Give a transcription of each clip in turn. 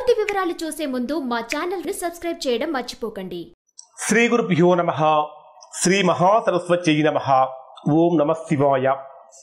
పూర్తి వివరాలు చూసే ముందు మా ఛానల్ ని సబ్స్క్రైబ్ చేయడం మర్చిపోకండి శ్రీ గురుభ్యో నమ శ్రీ మహాసరస్వత్యై నమ ఓం నమ శివాయ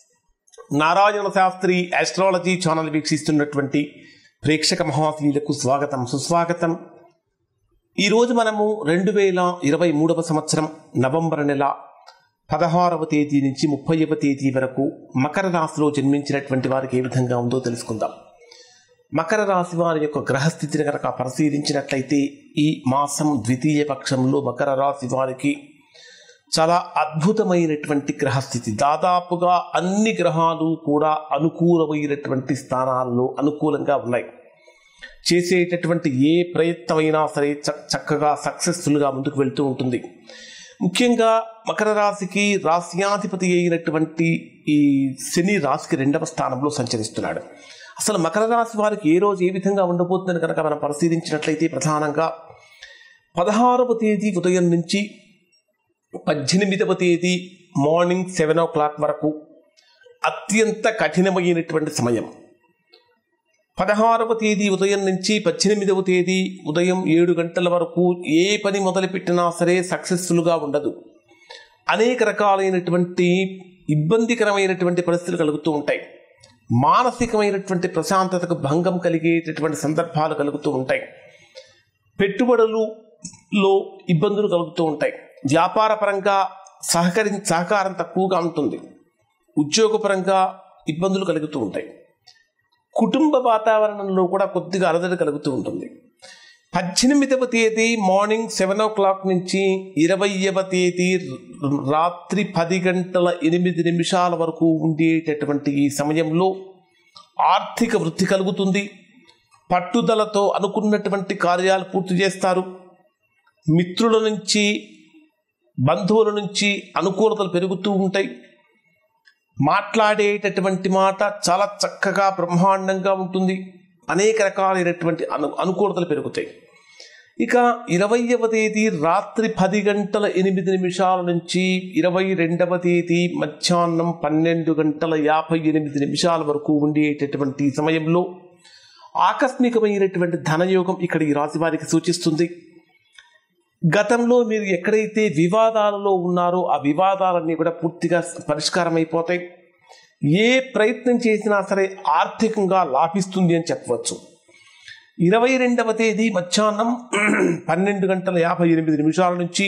నారాయణ శాస్త్రి ఆస్ట్రాలజీ ఛానల్ వీక్షిస్తున్నటువంటి ప్రేక్షక మహాశీలకు స్వాగతం సుస్వాగతం ఈరోజు మనము రెండు వేల ఇరవై మూడవ సంవత్సరం నవంబర్ నెల పదహారవ తేదీ నుంచి ముప్పైవ తేదీ వరకు మకర రాశిలో జన్మించినటువంటి వారికి ఏ విధంగా ఉందో తెలుసుకుందాం మకర రాశి వారి యొక్క గ్రహస్థితిని కనుక పరిశీలించినట్లయితే ఈ మాసం ద్వితీయ పక్షంలో మకర రాశి వారికి చాలా అద్భుతమైనటువంటి గ్రహస్థితి దాదాపుగా అన్ని గ్రహాలు కూడా అనుకూలమైనటువంటి స్థానాల్లో అనుకూలంగా ఉన్నాయి చేసేటటువంటి ఏ ప్రయత్నమైనా సరే చ- చక్కగా సక్సెస్ఫుల్గా ముందుకు వెళ్తూ ఉంటుంది ముఖ్యంగా మకర రాశికి రాశ్యాధిపతి అయినటువంటి ఈ శని రాశికి రెండవ స్థానంలో సంచరిస్తున్నాడు అసలు మకర రాశి వారికి ఏ రోజు ఏ విధంగా ఉండబోతుందని కనుక మనం పరిశీలించినట్లయితే ప్రధానంగా పదహారవ తేదీ ఉదయం నుంచి పద్దెనిమిదవ తేదీ మార్నింగ్ సెవెన్ ఓ క్లాక్ వరకు అత్యంత కఠినమైనటువంటి సమయం పదహారవ తేదీ ఉదయం నుంచి పద్దెనిమిదవ తేదీ ఉదయం ఏడు గంటల వరకు ఏ పని మొదలుపెట్టినా సరే సక్సెస్ఫుల్గా ఉండదు అనేక రకాలైనటువంటి ఇబ్బందికరమైనటువంటి పరిస్థితులు కలుగుతూ ఉంటాయి మానసికమైనటువంటి ప్రశాంతతకు భంగం కలిగేటటువంటి సందర్భాలు కలుగుతూ ఉంటాయి పెట్టుబడులలో ఇబ్బందులు కలుగుతూ ఉంటాయి వ్యాపార పరంగా సహకరి సహకారం తక్కువగా ఉంటుంది ఉద్యోగపరంగా ఇబ్బందులు కలుగుతూ ఉంటాయి కుటుంబ వాతావరణంలో కూడా కొద్దిగా అలజడి కలుగుతూ ఉంటుంది పద్దెనిమిదవ తేదీ మార్నింగ్ సెవెన్ ఓ క్లాక్ నుంచి ఇరవైవ తేదీ రాత్రి పది గంటల ఎనిమిది నిమిషాల వరకు ఉండేటటువంటి ఈ సమయంలో ఆర్థిక వృద్ధి కలుగుతుంది పట్టుదలతో అనుకున్నటువంటి కార్యాలు పూర్తి చేస్తారు మిత్రుల నుంచి బంధువుల నుంచి అనుకూలతలు పెరుగుతూ ఉంటాయి మాట్లాడేటటువంటి మాట చాలా చక్కగా బ్రహ్మాండంగా ఉంటుంది అనేక రకాలైనటువంటి అను అనుకూలతలు పెరుగుతాయి ఇక ఇరవైవ తేదీ రాత్రి పది గంటల ఎనిమిది నిమిషాల నుంచి ఇరవై రెండవ తేదీ మధ్యాహ్నం పన్నెండు గంటల యాభై ఎనిమిది నిమిషాల వరకు ఉండేటటువంటి సమయంలో ఆకస్మికమైనటువంటి ధనయోగం ఇక్కడ ఈ రాశి వారికి సూచిస్తుంది గతంలో మీరు ఎక్కడైతే వివాదాలలో ఉన్నారో ఆ వివాదాలన్నీ కూడా పూర్తిగా పరిష్కారం అయిపోతాయి ఏ ప్రయత్నం చేసినా సరే ఆర్థికంగా లాభిస్తుంది అని చెప్పవచ్చు ఇరవై రెండవ తేదీ మధ్యాహ్నం పన్నెండు గంటల యాభై ఎనిమిది నిమిషాల నుంచి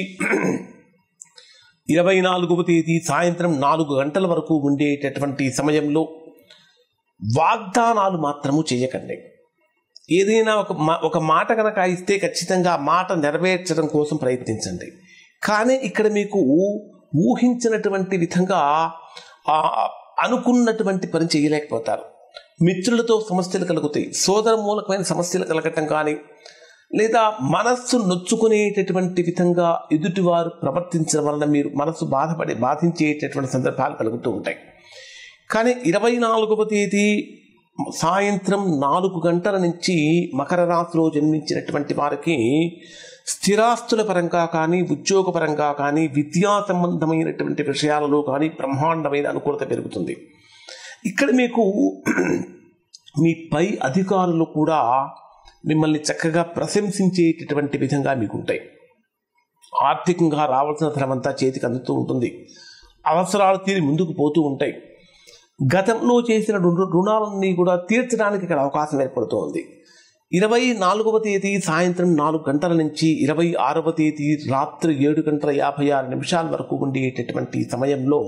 ఇరవై నాలుగవ తేదీ సాయంత్రం నాలుగు గంటల వరకు ఉండేటటువంటి సమయంలో వాగ్దానాలు మాత్రము చేయకండి ఏదైనా ఒక మా ఒక మాట కనుక ఇస్తే ఖచ్చితంగా ఆ మాట నెరవేర్చడం కోసం ప్రయత్నించండి కానీ ఇక్కడ మీకు ఊహించినటువంటి విధంగా ఆ, అనుకున్నటువంటి పని చేయలేకపోతారు మిత్రులతో సమస్యలు కలుగుతాయి సోదర మూలకమైన సమస్యలు కలగటం కానీ లేదా మనస్సు నొచ్చుకునేటటువంటి విధంగా ఎదుటివారు ప్రవర్తించడం వలన మీరు మనస్సు బాధపడి బాధించేటటువంటి సందర్భాలు కలుగుతూ ఉంటాయి కానీ ఇరవై నాలుగవ తేదీ సాయంత్రం నాలుగు గంటల నుంచి మకర రాశిలో జన్మించినటువంటి వారికి స్థిరాస్తుల పరంగా కానీ ఉద్యోగపరంగా కానీ విద్యా సంబంధమైనటువంటి విషయాలలో కానీ బ్రహ్మాండమైన అనుకూలత పెరుగుతుంది ఇక్కడ మీకు మీ పై అధికారులు కూడా మిమ్మల్ని చక్కగా ప్రశంసించేటటువంటి విధంగా మీకు ఉంటాయి ఆర్థికంగా రావాల్సిన ధనమంతా చేతికి అందుతూ ఉంటుంది అవసరాలు తీరి ముందుకు పోతూ ఉంటాయి గతంలో చేసిన రుణ రుణాలన్నీ కూడా తీర్చడానికి ఇక్కడ అవకాశం ఏర్పడుతూ ఉంది ఇరవై నాలుగవ తేదీ సాయంత్రం నాలుగు గంటల నుంచి ఇరవై ఆరవ తేదీ రాత్రి ఏడు గంటల యాభై ఆరు నిమిషాల వరకు ఉండేటటువంటి సమయంలో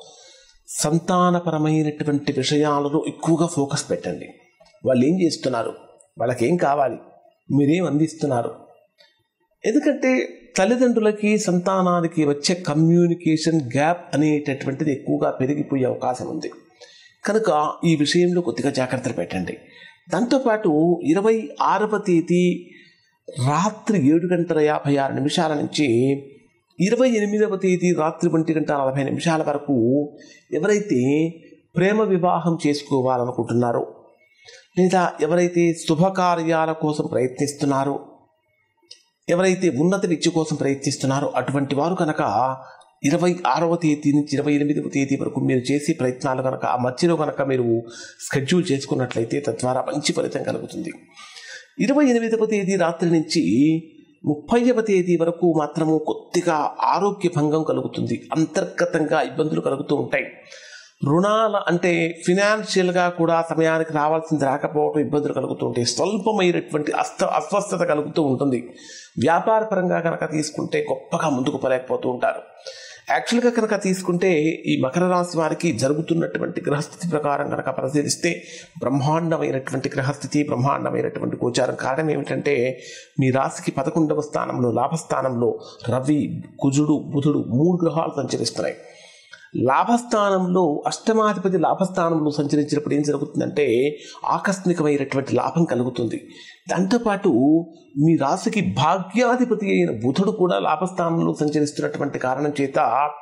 సంతానపరమైనటువంటి విషయాలలో ఎక్కువగా ఫోకస్ పెట్టండి వాళ్ళు ఏం చేస్తున్నారు వాళ్ళకి ఏం కావాలి మీరేం అందిస్తున్నారు ఎందుకంటే తల్లిదండ్రులకి సంతానానికి వచ్చే కమ్యూనికేషన్ గ్యాప్ అనేటటువంటిది ఎక్కువగా పెరిగిపోయే అవకాశం ఉంది కనుక ఈ విషయంలో కొద్దిగా జాగ్రత్తలు పెట్టండి దాంతోపాటు ఇరవై ఆరవ తేదీ రాత్రి ఏడు గంటల యాభై ఆరు నిమిషాల నుంచి ఇరవై ఎనిమిదవ తేదీ రాత్రి ఒంటి గంట నలభై నిమిషాల వరకు ఎవరైతే ప్రేమ వివాహం చేసుకోవాలనుకుంటున్నారో లేదా ఎవరైతే శుభకార్యాల కోసం ప్రయత్నిస్తున్నారో ఎవరైతే ఉన్నత విద్య కోసం ప్రయత్నిస్తున్నారో అటువంటి వారు కనుక ఇరవై ఆరవ తేదీ నుంచి ఇరవై ఎనిమిదవ తేదీ వరకు మీరు చేసే ప్రయత్నాలు కనుక ఆ మధ్యలో కనుక మీరు స్కెడ్యూల్ చేసుకున్నట్లయితే తద్వారా మంచి ఫలితం కలుగుతుంది ఇరవై ఎనిమిదవ తేదీ రాత్రి నుంచి ముప్పైవ తేదీ వరకు మాత్రము కొద్దిగా ఆరోగ్య భంగం కలుగుతుంది అంతర్గతంగా ఇబ్బందులు కలుగుతూ ఉంటాయి రుణాల అంటే ఫినాన్షియల్గా కూడా సమయానికి రావాల్సింది రాకపోవడం ఇబ్బందులు కలుగుతూ ఉంటాయి స్వల్పమైనటువంటి అస్త అస్వస్థత కలుగుతూ ఉంటుంది వ్యాపార పరంగా కనుక తీసుకుంటే గొప్పగా ముందుకు పోలేకపోతూ ఉంటారు యాక్చువల్గా కనుక తీసుకుంటే ఈ మకర రాశి వారికి జరుగుతున్నటువంటి గ్రహస్థితి ప్రకారం కనుక పరిశీలిస్తే బ్రహ్మాండమైనటువంటి గ్రహస్థితి బ్రహ్మాండమైనటువంటి గోచారం కారణం ఏమిటంటే మీ రాశికి పదకొండవ స్థానంలో లాభస్థానంలో రవి కుజుడు బుధుడు మూడు గ్రహాలు సంచరిస్తున్నాయి లాభస్థానంలో అష్టమాధిపతి లాభస్థానంలో సంచరించినప్పుడు ఏం జరుగుతుందంటే ఆకస్మికమైనటువంటి లాభం కలుగుతుంది దాంతోపాటు మీ రాశికి భాగ్యాధిపతి అయిన బుధుడు కూడా లాభస్థానంలో సంచరిస్తున్నటువంటి కారణం చేత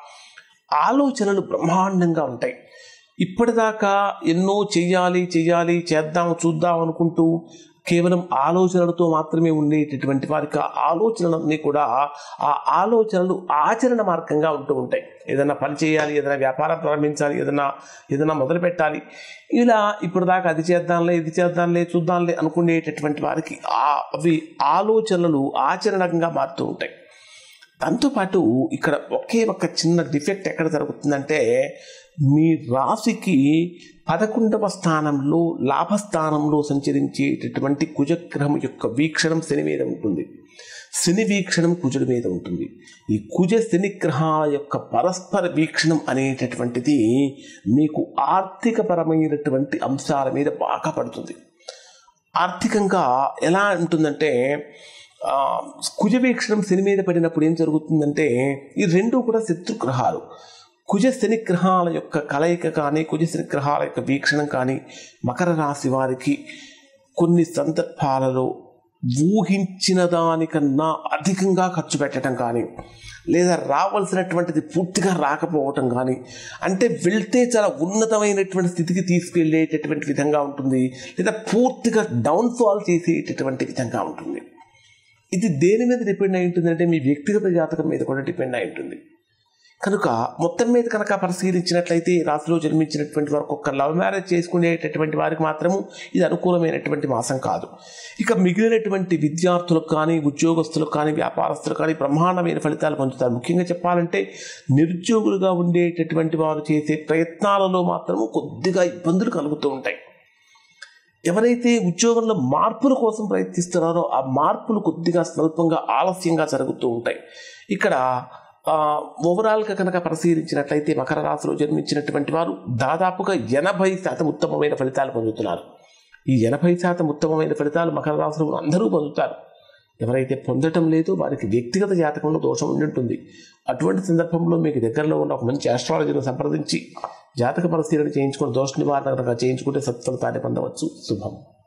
ఆలోచనలు బ్రహ్మాండంగా ఉంటాయి ఇప్పటిదాకా ఎన్నో చెయ్యాలి చెయ్యాలి చేద్దాం చూద్దాం అనుకుంటూ కేవలం ఆలోచనలతో మాత్రమే ఉండేటటువంటి వారికి ఆ ఆలోచనలన్నీ కూడా ఆ ఆలోచనలు ఆచరణ మార్గంగా ఉంటూ ఉంటాయి ఏదైనా పని చేయాలి ఏదైనా వ్యాపారం ప్రారంభించాలి ఏదైనా ఏదైనా మొదలు పెట్టాలి ఇలా ఇప్పుడు దాకా అది చేద్దాంలే ఇది చేద్దాంలే చూద్దాంలే అనుకునేటటువంటి వారికి ఆ అవి ఆలోచనలు ఆచరణంగా మారుతూ ఉంటాయి దాంతోపాటు ఇక్కడ ఒకే ఒక చిన్న డిఫెక్ట్ ఎక్కడ జరుగుతుందంటే మీ రాశికి పదకొండవ స్థానంలో లాభస్థానంలో సంచరించేటటువంటి కుజగ్రహం యొక్క వీక్షణం శని మీద ఉంటుంది శని వీక్షణం కుజుడి మీద ఉంటుంది ఈ కుజ శని గ్రహాల యొక్క పరస్పర వీక్షణం అనేటటువంటిది మీకు ఆర్థికపరమైనటువంటి అంశాల మీద బాగా పడుతుంది ఆర్థికంగా ఎలా ఉంటుందంటే ఆ, కుజ వీక్షణం శని మీద పడినప్పుడు ఏం జరుగుతుందంటే ఈ రెండు కూడా శత్రుగ్రహాలు కుజ శని గ్రహాల యొక్క కలయిక కానీ కుజ శని గ్రహాల యొక్క వీక్షణం కానీ మకర రాశి వారికి కొన్ని సందర్భాలలో ఊహించిన దానికన్నా అధికంగా ఖర్చు పెట్టడం కానీ లేదా రావాల్సినటువంటిది పూర్తిగా రాకపోవటం కానీ అంటే వెళ్తే చాలా ఉన్నతమైనటువంటి స్థితికి తీసుకెళ్ళేటటువంటి విధంగా ఉంటుంది లేదా పూర్తిగా డౌన్ఫాల్ చేసేటటువంటి విధంగా ఉంటుంది ఇది దేని మీద డిపెండ్ అయి ఉంటుంది అంటే మీ వ్యక్తిగత జాతకం మీద కూడా డిపెండ్ అయి ఉంటుంది కనుక మొత్తం మీద కనుక పరిశీలించినట్లయితే ఈ రాశిలో జన్మించినటువంటి వారికి ఒక్క లవ్ మ్యారేజ్ చేసుకునేటటువంటి వారికి మాత్రము ఇది అనుకూలమైనటువంటి మాసం కాదు ఇక మిగిలినటువంటి విద్యార్థులకు కానీ ఉద్యోగస్తులకు కానీ వ్యాపారస్తులకు కానీ బ్రహ్మాండమైన ఫలితాలు పొందుతారు ముఖ్యంగా చెప్పాలంటే నిరుద్యోగులుగా ఉండేటటువంటి వారు చేసే ప్రయత్నాలలో మాత్రము కొద్దిగా ఇబ్బందులు కలుగుతూ ఉంటాయి ఎవరైతే ఉద్యోగంలో మార్పుల కోసం ప్రయత్నిస్తున్నారో ఆ మార్పులు కొద్దిగా స్వల్పంగా ఆలస్యంగా జరుగుతూ ఉంటాయి ఇక్కడ ఆ, ఓవరాల్గా కనుక పరిశీలించినట్లయితే మకర రాశిలో జన్మించినటువంటి వారు దాదాపుగా ఎనభై శాతం ఉత్తమమైన ఫలితాలు పొందుతున్నారు ఈ ఎనభై శాతం ఉత్తమమైన ఫలితాలు మకర రాశిలో అందరూ పొందుతారు ఎవరైతే పొందటం లేదో వారికి వ్యక్తిగత జాతకంలో దోషం ఉండి ఉంటుంది అటువంటి సందర్భంలో మీకు దగ్గరలో ఉన్న ఒక మంచి ఆస్ట్రాలజీని సంప్రదించి జాతక పరిశీలన చేయించుకొని దోష నివారణ కనుక చేయించుకుంటే సత్ఫలితాన్ని పొందవచ్చు శుభం